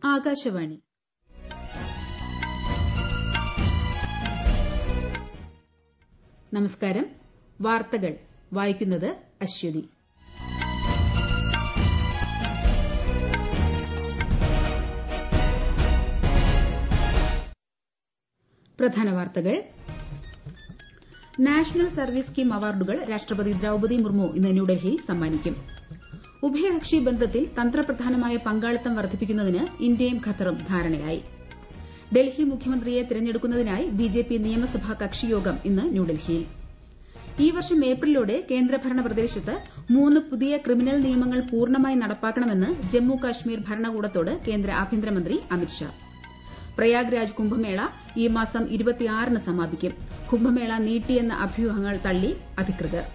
ആകാശവാണി നമസ്കാരം വാർത്തകൾ വായിക്കുന്നത് അശ്വതി പ്രധാന വാർത്തകൾ നാഷണൽ സർവീസ് സ്കീം അവാർഡുകൾ രാഷ്ട്രപതി ദ്രൌപദി മുർമു ഇന്ന് ന്യൂഡൽഹിയിൽ സമ്മാനിക്കും ഉഭയകക്ഷി ബന്ധത്തിൽ തന്ത്രപ്രധാനമായ പങ്കാളിത്തം വർദ്ധിപ്പിക്കുന്നതിന് ഇന്ത്യയും ഖത്തറും ധാരണയായി ഡൽഹി മുഖ്യമന്ത്രിയെ തിരഞ്ഞെടുക്കുന്നതിനായി ബിജെപി നിയമസഭാ കക്ഷിയോഗം ഇന്ന് ന്യൂഡൽഹിയിൽ ഈ വർഷം ഏപ്രിലോടെ കേന്ദ്രഭരണ പ്രദേശത്ത് മൂന്ന് പുതിയ ക്രിമിനൽ നിയമങ്ങൾ പൂർണ്ണമായി നടപ്പാക്കണമെന്ന് ജമ്മു കാശ്മീർ ഭരണകൂടത്തോട് കേന്ദ്ര ആഭ്യന്തരമന്ത്രി അമിത്ഷാ പ്രയാഗ്രാജ് കുംഭമേള ഈ മാസം ന് സമാപിക്കും കുംഭമേള നീട്ടിയെന്ന അഭ്യൂഹങ്ങൾ തള്ളി അധികൃതർ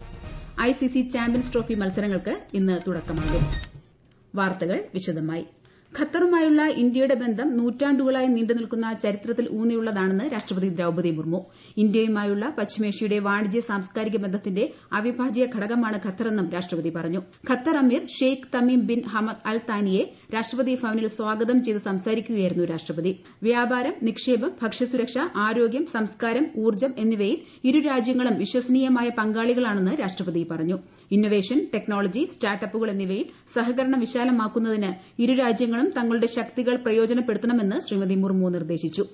ഐസിസി ചാമ്പ്യൻസ് ട്രോഫി മത്സരങ്ങൾക്ക് ഇന്ന് തുടക്കമാകും വാർത്തകൾ വിശദമായി ഖത്തറുമായുള്ള ഇന്ത്യയുടെ ബന്ധം നൂറ്റാണ്ടുകളായി നീണ്ടുനിൽക്കുന്ന ചരിത്രത്തിൽ ഊന്നിയുള്ളതാണെന്ന് രാഷ്ട്രപതി ദ്രൌപദി മുർമു ഇന്ത്യയുമായുള്ള പശ്ചിമേഷ്യയുടെ വാണിജ്യ സാംസ്കാരിക ബന്ധത്തിന്റെ അവിഭാജ്യ ഘടകമാണ് ഖത്തറെന്നും രാഷ്ട്രപതി പറഞ്ഞു ഖത്തർ അമീർ Sheikh Tamim bin Hamad Al താനിയെ രാഷ്ട്രപതി ഭവനിൽ സ്വാഗതം ചെയ്ത് സംസാരിക്കുകയായിരുന്നു രാഷ്ട്രപതി വ്യാപാരം നിക്ഷേപം ഭക്ഷ്യസുരക്ഷ ആരോഗ്യം സംസ്കാരം ഊർജ്ജം എന്നിവയിൽ ഇരു രാജ്യങ്ങളും വിശ്വസനീയമായ പങ്കാളികളാണെന്ന് രാഷ്ട്രപതി പറഞ്ഞു ഇന്നൊവേഷൻ ടെക്നോളജി സ്റ്റാർട്ടപ്പുകൾ എന്നിവയിൽ സഹകരണം വിശാലമാക്കുന്നതിന് ഇരു രാജ്യങ്ങളും തങ്ങളുടെ ശക്തികൾ പ്രയോജനപ്പെടുത്തണമെന്ന് ശ്രീമതി മുർമു നിർദ്ദേശിച്ചു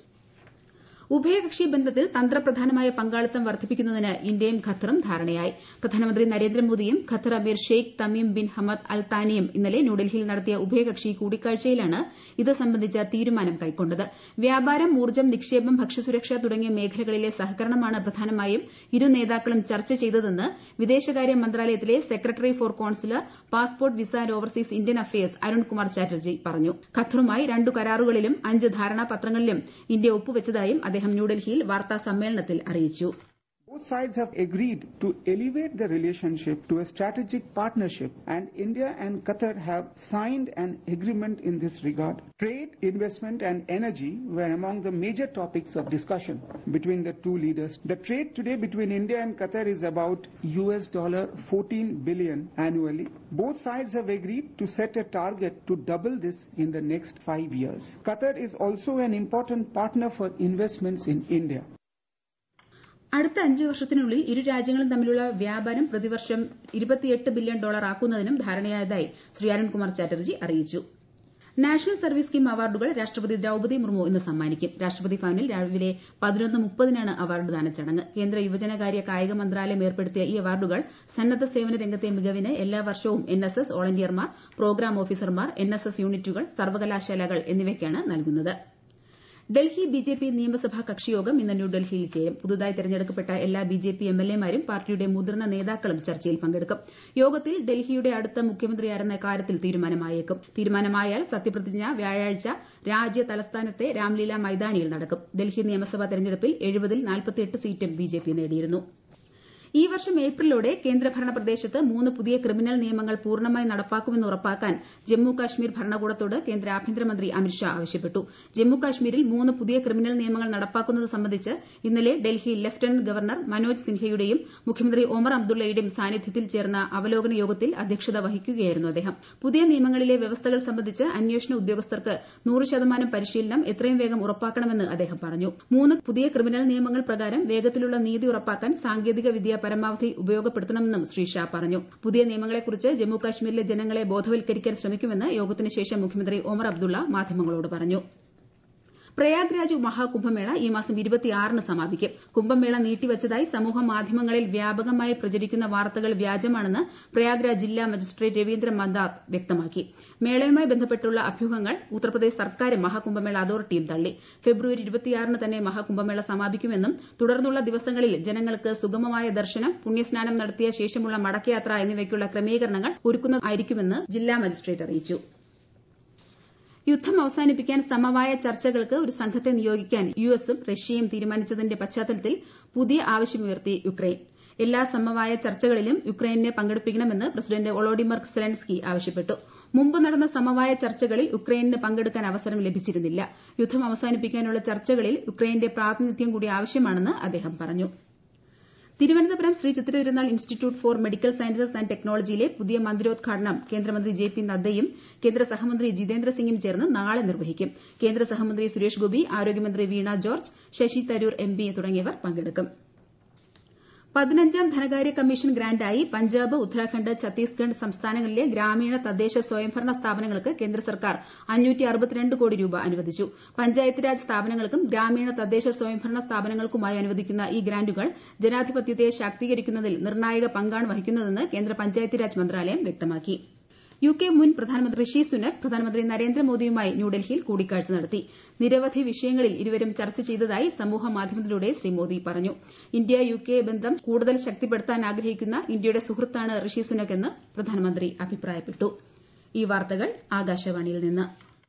ഉഭയകക്ഷി ബന്ധത്തിൽ തന്ത്രപ്രധാനമായ പങ്കാളിത്തം വർദ്ധിപ്പിക്കുന്നതിന് ഇന്ത്യയും ഖത്തറും ധാരണയായി പ്രധാനമന്ത്രി നരേന്ദ്രമോദിയും ഖത്തർ അമീർ Sheikh Tamim bin Hamad Al താനിയും ഇന്നലെ ന്യൂഡൽഹിയിൽ നടത്തിയ ഉഭയകക്ഷി കൂടിക്കാഴ്ചയിലാണ് ഇത് സംബന്ധിച്ച തീരുമാനം കൈക്കൊണ്ടത് വ്യാപാരം ഊർജ്ജം നിക്ഷേപം ഭക്ഷ്യസുരക്ഷ തുടങ്ങിയ മേഖലകളിലെ സഹകരണമാണ് പ്രധാനമായും ഇരു നേതാക്കളും ചർച്ച ചെയ്തതെന്ന് വിദേശകാര്യ മന്ത്രാലയത്തിലെ secretary for consular passport visa and overseas Indian affairs Arunkumar Chatterjee പറഞ്ഞു ഖത്തറുമായി രണ്ടു കരാറുകളിലും അഞ്ച് ധാരണാപത്രങ്ങളിലും ഇന്ത്യ ഒപ്പുവച്ചതായും അദ്ദേഹം ന്യൂഡൽഹിയിൽ വാർത്താ സമ്മേളനത്തിൽ അറിയിച്ചു Both sides have agreed to elevate the relationship to a strategic partnership, and India and Qatar have signed an agreement in this regard. Trade, investment, and energy were among the major topics of discussion between the two leaders. The trade today between India and Qatar is about US dollar 14 billion annually. Both sides have agreed to set a target to double this in the next five years. Qatar is also an important partner for investments in India. അടുത്ത അഞ്ച് വർഷത്തിനുള്ളിൽ ഇരു രാജ്യങ്ങളും തമ്മിലുള്ള വ്യാപാരം പ്രതിവർഷം ഇരുപത്തിയെട്ട് billion dollar ആക്കുന്നതിനും ധാരണയായതായി ശ്രീ അരുൺകുമാർ ചാറ്റർജി അറിയിച്ചു നാഷണൽ സർവീസ് സ്കീം അവാർഡുകൾ രാഷ്ട്രപതി ദ്രൌപദി മുർമു ഇന്ന് സമ്മാനിക്കും രാഷ്ട്രപതി ഭവനിൽ രാവിലെ പതിനൊന്ന് മുപ്പതിനാണ് അവാർഡ് ദാന ചടങ്ങ് കേന്ദ്ര യുവജനകാര്യ കായിക മന്ത്രാലയം ഏർപ്പെടുത്തിയ ഈ അവാർഡുകൾ സന്നദ്ധ സേവന രംഗത്തെ മികവിന് എല്ലാ വർഷവും എൻ എസ് എസ് വോളണ്ടിയർമാർ പ്രോഗ്രാം ഓഫീസർമാർ എൻ എസ് എസ് യൂണിറ്റുകൾ സർവകലാശാലകൾ എന്നിവയ്ക്കാണ് നൽകുന്നത് ഡൽഹി ബിജെപി നിയമസഭാ കക്ഷിയോഗം ഇന്ന് ന്യൂഡൽഹിയിൽ ചേരും പുതുതായി തെരഞ്ഞെടുക്കപ്പെട്ട എല്ലാ ബിജെപി എംഎൽഎമാരും പാർട്ടിയുടെ മുതിർന്ന നേതാക്കളും ചർച്ചയിൽ പങ്കെടുക്കും യോഗത്തിൽ ഡൽഹിയുടെ അടുത്ത മുഖ്യമന്ത്രിയാരെന്ന കാര്യത്തിൽ തീരുമാനമായേക്കും തീരുമാനമായാൽ സത്യപ്രതിജ്ഞ വ്യാഴാഴ്ച രാജ്യ തലസ്ഥാനത്തെ രാംലീല മൈതാനിയിൽ നടക്കും ഡൽഹി നിയമസഭാ തെരഞ്ഞെടുപ്പിൽ എഴുപതിൽ നാൽപ്പത്തിയെട്ട് സീറ്റും ബിജെപി നേടിയിരുന്നു ഈ വർഷം ഏപ്രിലോടെ കേന്ദ്രഭരണ പ്രദേശത്ത് മൂന്ന് പുതിയ ക്രിമിനൽ നിയമങ്ങൾ പൂർണ്ണമായി നടപ്പാക്കുമെന്ന് ഉറപ്പാക്കാൻ ജമ്മു കാശ്മീർ ഭരണകൂടത്തോട് കേന്ദ്ര ആഭ്യന്തരമന്ത്രി അമിത്ഷാ ആവശ്യപ്പെട്ടു ജമ്മു കാശ്മീരിൽ മൂന്ന് പുതിയ ക്രിമിനൽ നിയമങ്ങൾ നടപ്പാക്കുന്നത് സംബന്ധിച്ച് ഇന്നലെ ഡൽഹി ലഫ്റ്റനന്റ് ഗവർണർ മനോജ് സിൻഹയുടെയും മുഖ്യമന്ത്രി ഒമർ അബ്ദുള്ളയുടെയും സാന്നിധ്യത്തിൽ ചേർന്ന അവലോകന യോഗത്തിൽ അധ്യക്ഷത വഹിക്കുകയായിരുന്നു അദ്ദേഹം പുതിയ നിയമങ്ങളിലെ വ്യവസ്ഥകൾ സംബന്ധിച്ച് അന്വേഷണ ഉദ്യോഗസ്ഥർക്ക് നൂറ് ശതമാനം പരിശീലനം എത്രയും വേഗം ഉറപ്പാക്കണമെന്ന് അദ്ദേഹം പറഞ്ഞു മൂന്ന് പുതിയ ക്രിമിനൽ നിയമങ്ങൾ പ്രകാരം വേഗത്തിലുള്ള നീതി ഉറപ്പാക്കാൻ സാങ്കേതിക വിദ്യ പരമാവധി ഉപയോഗപ്പെടുത്തണമെന്നും ശ്രീ ഷാ പറഞ്ഞു പുതിയ നിയമങ്ങളെക്കുറിച്ച് ജമ്മു കാശ്മീരിലെ ജനങ്ങളെ ബോധവൽക്കരിക്കാൻ ശ്രമിക്കുമെന്ന് യോഗത്തിന് ശേഷം മുഖ്യമന്ത്രി ഒമർ അബ്ദുള്ള മാധ്യമങ്ങളോട് പറഞ്ഞു പ്രയാഗ്രാജ് മഹാകുംഭമേള ഈ മാസം ന് സമാപിക്കും കുംഭമേള നീട്ടിവച്ചതായി സമൂഹ മാധ്യമങ്ങളിൽ വ്യാപകമായി പ്രചരിക്കുന്ന വാർത്തകൾ വ്യാജമാണെന്ന് പ്രയാഗ്രാജ് ജില്ലാ മജിസ്ട്രേറ്റ് രവീന്ദ്ര മന്ദാർ വ്യക്തമാക്കി മേളയുമായി ബന്ധപ്പെട്ടുള്ള അഭ്യൂഹങ്ങൾ ഉത്തർപ്രദേശ് സർക്കാരും മഹാകുംഭമേള അതോറിറ്റിയും തള്ളി ഫെബ്രുവരി ന് തന്നെ മഹാകുംഭമേള സമാപിക്കുമെന്നും തുടർന്നുള്ള ദിവസങ്ങളിൽ ജനങ്ങൾക്ക് സുഗമമായ ദർശനം പുണ്യസ്നാനം നടത്തിയ ശേഷമുള്ള മടക്കയാത്ര എന്നിവയ്ക്കുള്ള ക്രമീകരണങ്ങൾ ഒരുക്കുന്നതായിരിക്കുമെന്ന് ജില്ലാ മജിസ്ട്രേറ്റ് അറിയിച്ചു യുദ്ധം അവസാനിപ്പിക്കാൻ സമവായ ചർച്ചകൾക്ക് ഒരു സംഘത്തെ നിയോഗിക്കാൻ യുഎസും റഷ്യയും തീരുമാനിച്ചതിന്റെ പശ്ചാത്തലത്തിൽ പുതിയ ആവശ്യമുയർത്തി യുക്രൈൻ എല്ലാ സമവായ ചർച്ചകളിലും യുക്രൈനെ പങ്കെടുപ്പിക്കണമെന്ന് പ്രസിഡന്റ് വൊളോഡിമർ സെലൻസ്കി ആവശ്യപ്പെട്ടു മുമ്പ് നടന്ന സമവായ ചർച്ചകളിൽ യുക്രൈനിന് പങ്കെടുക്കാൻ അവസരം ലഭിച്ചിരുന്നില്ല യുദ്ധം അവസാനിപ്പിക്കാനുള്ള ചർച്ചകളിൽ യുക്രൈന്റെ പ്രാതിനിധ്യം കൂടി ആവശ്യമാണെന്ന് അദ്ദേഹം പറഞ്ഞു Thiruvananthapuram Sree Chithira Thirunal institute for medical sciences and ടെക്നോളജിയിലെ പുതിയ മന്ദിരോദ്ഘാടനം കേന്ദ്രമന്ത്രി ജെ പി നദ്ദയും കേന്ദ്ര സഹമന്ത്രി ജിതേന്ദ്ര സിംഗും ചേർന്ന് നാളെ നിർവഹിക്കും കേന്ദ്ര സഹമന്ത്രി സുരേഷ് ഗോപി ആരോഗ്യമന്ത്രി വീണ ജോർജ് ശശി തരൂർ എം പി തുടങ്ങിയവർ പങ്കെടുക്കും പതിനഞ്ചാം ധനകാര്യ കമ്മീഷൻ ഗ്രാന്റായി പഞ്ചാബ് ഉത്തരാഖണ്ഡ് ഛത്തീസ്ഗഡ് സംസ്ഥാനങ്ങളിലെ ഗ്രാമീണ തദ്ദേശ സ്വയംഭരണ സ്ഥാപനങ്ങൾക്ക് കേന്ദ്ര സർക്കാർ കോടി രൂപ അനുവദിച്ചു പഞ്ചായത്ത് രാജ് സ്ഥാപനങ്ങൾക്കും ഗ്രാമീണ തദ്ദേശ സ്വയംഭരണ സ്ഥാപനങ്ങൾക്കുമായി അനുവദിക്കുന്ന ഈ ഗ്രാന്റുകൾ ജനാധിപത്യത്തെ ശാക്തീകരിക്കുന്നതിൽ നിർണായക പങ്കാണ് വഹിക്കുന്നതെന്ന് കേന്ദ്ര പഞ്ചായത്ത് രാജ് മന്ത്രാലയം വ്യക്തമാക്കി യുകെ മുൻ പ്രധാനമന്ത്രി ഋഷി സുനക് പ്രധാനമന്ത്രി നരേന്ദ്രമോദിയുമായി ന്യൂഡൽഹിയിൽ കൂടിക്കാഴ്ച നടത്തി നിരവധി വിഷയങ്ങളിൽ ഇരുവരും ചർച്ച ചെയ്തതായി സമൂഹമാധ്യമത്തിലൂടെ ശ്രീ മോദി പറഞ്ഞു ഇന്ത്യ യുകെ ബന്ധം കൂടുതൽ ശക്തിപ്പെടുത്താൻ ആഗ്രഹിക്കുന്ന ഇന്ത്യയുടെ സുഹൃത്താണ് ഋഷി സുനക് എന്ന് പ്രധാനമന്ത്രി അഭിപ്രായപ്പെട്ടു ഈ വാർത്തകൾ ആകാശവാണിയിൽ നിന്ന്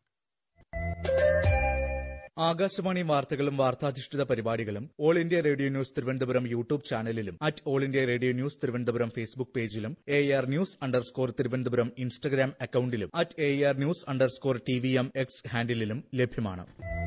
ആകാശവാണി വാർത്തകളും വാർത്താധിഷ്ഠിത പരിപാടികളും all India radio news Thiruvananthapuram YouTube ചാനലിലും at all India radio news Thiruvananthapuram Facebook പേജിലും A R news underscore Thiruvananthapuram Instagram അക്കൌണ്ടിലും at A R news underscore T V M X ഹാൻഡിലും ലഭ്യമാണ്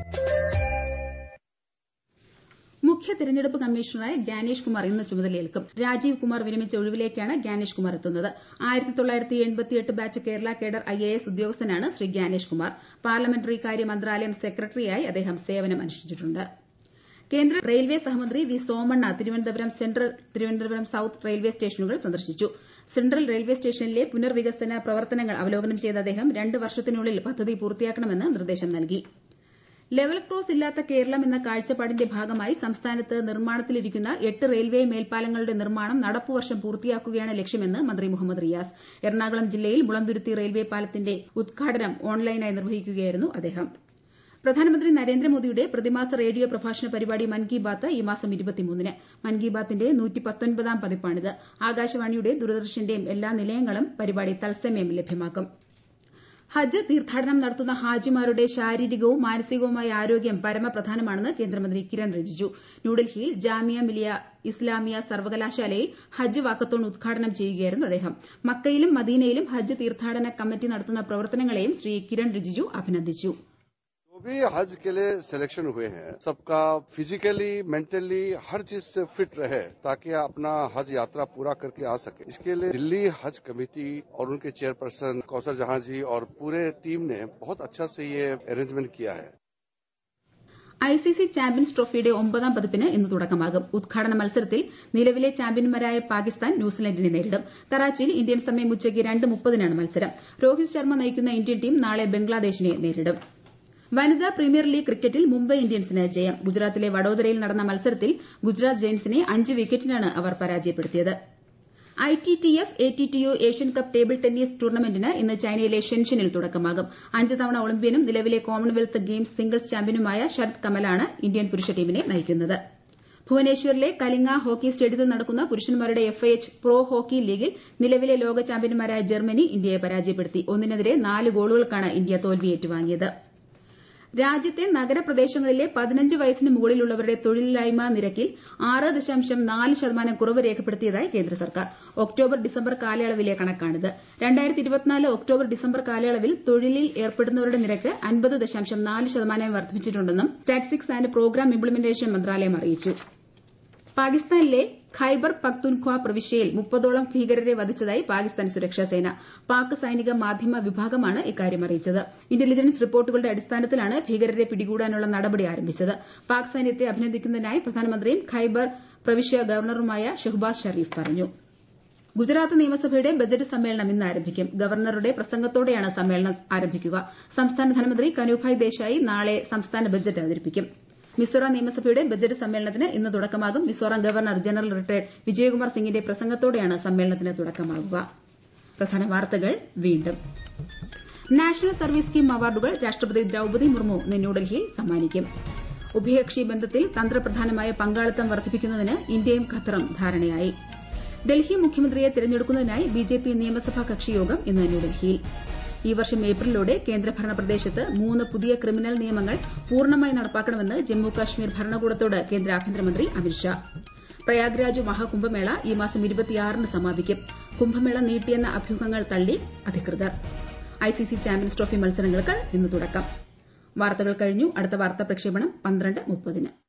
മുഖ്യ തെരഞ്ഞെടുപ്പ് കമ്മീഷണറായി ഗ്യാനേഷ് കുമാർ ഇന്ന് ചുമതലയേൽക്കും രാജീവ് കുമാർ വിരമിച്ച ഒഴിവിലേക്കാണ് ഗ്യാനേഷ് കുമാർ എത്തുന്നത് ബാച്ച് കേരള കേഡർ ഐഎഎസ് ഉദ്യോഗസ്ഥനാണ് ശ്രീ ഗ്യാനേഷ് കുമാർ പാർലമെന്ററി കാര്യ മന്ത്രാലയം സെക്രട്ടറിയായി അദ്ദേഹം സേവനം അനുഷ്ഠിച്ചിട്ടുണ്ട് കേന്ദ്ര റെയിൽവേ സഹമന്ത്രി V Somanna Thiruvananthapuram central Thiruvananthapuram south railway സ്റ്റേഷനുകൾ സന്ദർശിച്ചു സെൻട്രൽ റെയിൽവേ സ്റ്റേഷനിലെ പുനർവികസന പ്രവർത്തനങ്ങൾ അവലോകനം ചെയ്ത അദ്ദേഹം രണ്ട് വർഷത്തിനുള്ളിൽ പദ്ധതി പൂർത്തിയാക്കണമെന്ന് നിർദ്ദേശം നൽകി ലെവൽ ക്രോസ് ഇല്ലാത്ത കേരളം എന്ന കാഴ്ചപ്പാടിന്റെ ഭാഗമായി സംസ്ഥാനത്ത് നിർമ്മാണത്തിലിരിക്കുന്ന എട്ട് റെയിൽവേ മേൽപ്പാലങ്ങളുടെ നിർമ്മാണം നടപ്പുവർഷം പൂർത്തിയാക്കുകയാണ് ലക്ഷ്യമെന്ന് മന്ത്രി മുഹമ്മദ് റിയാസ് എറണാകുളം ജില്ലയിൽ മുളന്തുരുത്തി റെയിൽവേ പാലത്തിന്റെ ഉദ്ഘാടനം ഓൺലൈനായി നിർവഹിക്കുകയായിരുന്നു അദ്ദേഹം പ്രധാനമന്ത്രി നരേന്ദ്രമോദിയുടെ പ്രതിമാസ റേഡിയോ പ്രഭാഷണ പരിപാടി മൻ കി ബാത്ത് ഈ മാസം ന് മൻ കി ബാത്തിന്റെ നൂറ്റിപ്പത്തൊൻപതാം പതിപ്പാണിത് ആകാശവാണിയുടെ ദൂരദർശന്റെയും എല്ലാ നിലയങ്ങളും പരിപാടി തത്സമയം ലഭ്യമാക്കും ഹജ്ജ് തീർത്ഥാടനം നടത്തുന്ന ഹാജിമാരുടെ ശാരീരികവും മാനസികവുമായ ആരോഗ്യം പരമപ്രധാനമാണെന്ന് കേന്ദ്രമന്ത്രി കിരൺ റിജിജു ന്യൂഡൽഹിയിൽ ജാമിയ മിലിയ ഇസ്ലാമിയ സർവകലാശാലയിൽ ഹജ്ജ് വാക്കത്തോൺ ഉദ്ഘാടനം ചെയ്യുകയായിരുന്നു അദ്ദേഹം മക്കയിലും മദീനയിലും ഹജ്ജ് തീർത്ഥാടന കമ്മിറ്റി നടത്തുന്ന പ്രവർത്തനങ്ങളെയും ശ്രീ കിരൺ റിജിജു അഭിനന്ദിച്ചു जो भी हज के लिए सिलेक्शन हुए हैं सबका फिजिकली मेंटली हर चीज से फिट रहे ताकि अपना हज यात्रा पूरा करके आ सके इसके लिए दिल्ली हज कमेटी और उनके चेयरपर्सन कौसर जहां जी और पूरे टीम ने बहुत अच्छा से ये अरेंजमेंट किया है ഐസിസി ചാമ്പ്യൻസ് ട്രോഫിയുടെ ഒമ്പതാം പതിപ്പിന് ഇന്ന് തുടക്കമാകും ഉദ്ഘാടന മത്സരത്തിൽ നിലവിലെ ചാമ്പ്യന്മാരായ പാകിസ്ഥാൻ ന്യൂസിലൻഡിനെ നേരിടും കറാച്ചിയിൽ ഇന്ത്യൻ സമയം ഉച്ചയ്ക്ക് രണ്ട് മുപ്പതിനാണ് മത്സരം രോഹിത് ശർമ്മ നയിക്കുന്ന ഇന്ത്യൻ ടീം നാളെ ബംഗ്ലാദേശിനെ നേരിടും വനിതാ പ്രീമിയർ ലീഗ് ക്രിക്കറ്റിൽ മുംബൈ ഇന്ത്യൻസിന് ജയം ഗുജറാത്തിലെ വഡോദരയിൽ നടന്ന മത്സരത്തിൽ ഗുജറാത്ത് ജയന്റ്സിനെ അഞ്ച് വിക്കറ്റിനാണ് അവർ പരാജയപ്പെടുത്തിയത് I T T F A T T O Asian cup table tennis ടൂർണമെന്റിന് ഇന്ന് ചൈനയിലെ ഷെൻഷനിൽ തുടക്കമാകും അഞ്ച് തവണ ഒളിമ്പ്യനും നിലവിലെ കോമൺവെൽത്ത് ഗെയിംസ് സിംഗിൾസ് ചാമ്പ്യനുമായ ശരത് കമലാണ് ഇന്ത്യൻ പുരുഷ ടീമിനെ നയിക്കുന്നത് ഭുവനേശ്വറിലെ കലിംഗ ഹോക്കി സ്റ്റേഡിയത്തിൽ നടക്കുന്ന പുരുഷന്മാരുടെ എഫ്ഐഎച്ച് പ്രോ ഹോക്കി ലീഗിൽ നിലവിലെ ലോക ചാമ്പ്യന്മാരായ ജർമ്മനി ഇന്ത്യയെ പരാജയപ്പെടുത്തി ഒന്നിനെതിരെ നാല് ഗോളുകൾക്കാണ് ഇന്ത്യ തോൽവി ഏറ്റുവാങ്ങിയത് രാജ്യത്തെ നഗരപ്രദേശങ്ങളിലെ പതിനഞ്ച് വയസ്സിന് മുകളിലുള്ളവരുടെ തൊഴിലില്ലായ്മ നിരക്കിൽ ആറ് ദശാംശം നാല് ശതമാനം കുറവ് രേഖപ്പെടുത്തിയതായി കേന്ദ്ര സർക്കാർ ഒക്ടോബർ ഡിസംബർ കാലയളവിലെ കണക്കാണിത് രണ്ടായിരത്തി ഇരുപത്തിനാല് ഒക്ടോബർ ഡിസംബർ കാലയളവിൽ തൊഴിലിൽ ഏർപ്പെടുന്നവരുടെ നിരക്ക് അൻപത് ദശാംശം നാല് ശതമാനമായി വർദ്ധിപ്പിച്ചിട്ടുണ്ടെന്നും സ്റ്റാറ്റിസ്റ്റിക്സ് ആന്റ് പ്രോഗ്രാം ഇംപ്ലിമെന്റേഷൻ മന്ത്രാലയം അറിയിച്ചു പാകിസ്ഥാനിലെ ഖൈബർ പക്തുൻഖ്വ പ്രവിശ്യയിൽ മുപ്പതോളം ഭീകരരെ വധിച്ചതായി പാകിസ്ഥാൻ സുരക്ഷാസേന പാക് സൈനിക മാധ്യമ വിഭാഗമാണ് ഇക്കാര്യം അറിയിച്ചത് ഇന്റലിജൻസ് റിപ്പോർട്ടുകളുടെ അടിസ്ഥാനത്തിലാണ് ഭീകരരെ പിടികൂടാനുള്ള നടപടി ആരംഭിച്ചത് പാക് സൈന്യത്തെ അഭിനന്ദിക്കുന്നതായി പ്രധാനമന്ത്രിയും ഖൈബർ പ്രവിശ്യ ഗവർണറുമായ ഷെഹ്ബാസ് ഷരീഫ് പറഞ്ഞു ഗുജറാത്ത് നിയമസഭയുടെ ബജറ്റ് സമ്മേളനം ഇന്ന് ആരംഭിക്കും ഗവർണറുടെ പ്രസംഗത്തോടെയാണ് സമ്മേളനം ആരംഭിക്കുക സംസ്ഥാന ധനമന്ത്രി കനുഭായ് ദേശായി നാളെ സംസ്ഥാന ബജറ്റ് അവതരിപ്പിക്കും മിസോറാം നിയമസഭയുടെ ബജറ്റ് സമ്മേളനത്തിന് ഇന്ന് തുടക്കമാകും Mizoram governor general retired Vijayakumar സിംഗിന്റെ പ്രസംഗത്തോടെയാണ് സമ്മേളനത്തിന് തുടക്കമാകുക പ്രധാന വാർത്തകൾ വീണ്ടും നാഷണൽ സർവീസ് സ്കീം അവാർഡുകൾ രാഷ്ട്രപതി ദ്രൌപദി മുർമു ഇന്ന് ന്യൂഡൽഹിയിൽ സമ്മാനിക്കും ഉഭയകക്ഷി ബന്ധത്തിൽ തന്ത്രപ്രധാനമായ പങ്കാളിത്തം വർദ്ധിപ്പിക്കുന്നതിന് ഇന്ത്യയും ഖത്തറും ധാരണയായി ഡൽഹി മുഖ്യമന്ത്രിയെ തെരഞ്ഞെടുക്കുന്നതിനായി ബിജെപി നിയമസഭാ കക്ഷിയോഗം ഇന്ന് ന്യൂഡൽഹിയിൽ ഈ വർഷം ഏപ്രിലോടെ കേന്ദ്രഭരണ പ്രദേശത്ത് മൂന്ന് പുതിയ ക്രിമിനൽ നിയമങ്ങൾ പൂർണ്ണമായി നടപ്പാക്കണമെന്ന് ജമ്മു കാശ്മീർ ഭരണകൂടത്തോട് കേന്ദ്ര ആഭ്യന്തരമന്ത്രി അമിത്ഷാ പ്രയാഗ്രാജ് മഹാകുംഭമേള ഈ മാസം ഇരുപത്തിയാറിന് സമാപിക്കും കുംഭമേള നീട്ടിയെന്ന അഭ്യൂഹങ്ങൾ തള്ളി അധികൃതർ ഐസിസി ചാമ്പ്യൻസ് ട്രോഫി മത്സരങ്ങൾക്ക് ഇന്ന് തുടക്കം വാർത്തകൾ കഴിഞ്ഞു അടുത്ത വാർത്താ പ്രക്ഷേപണം പന്ത്രണ്ട് മുപ്പതിന്